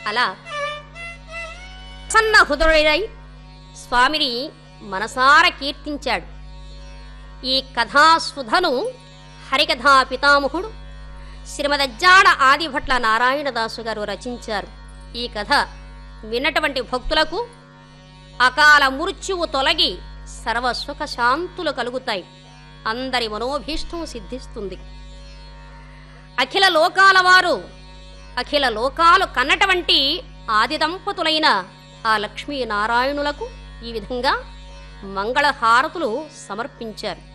అలా సన్న హృదయుడై స్వామిని మనసార కీర్తించాడు ఈ కథాసుధను హరికథా పితామహుడు శ్రీమదజ్జాడ ఆదిభట్ల నారాయణదాసు గారు రచించారు ఈ కథ విన్నటువంటి భక్తులకు అకాల మృత్యువు తొలగి సర్వ సుఖ శాంతులు కలుగుతాయి అందరి మనోభీష్టం సిద్ధిస్తుంది అఖిల లోకాల వారు అఖిల లోకాలు కన్నటువంటి ఆది దంపతులైన ఆ లక్ష్మీనారాయణులకు ఈ విధంగా మంగళహారతులు సమర్పించారు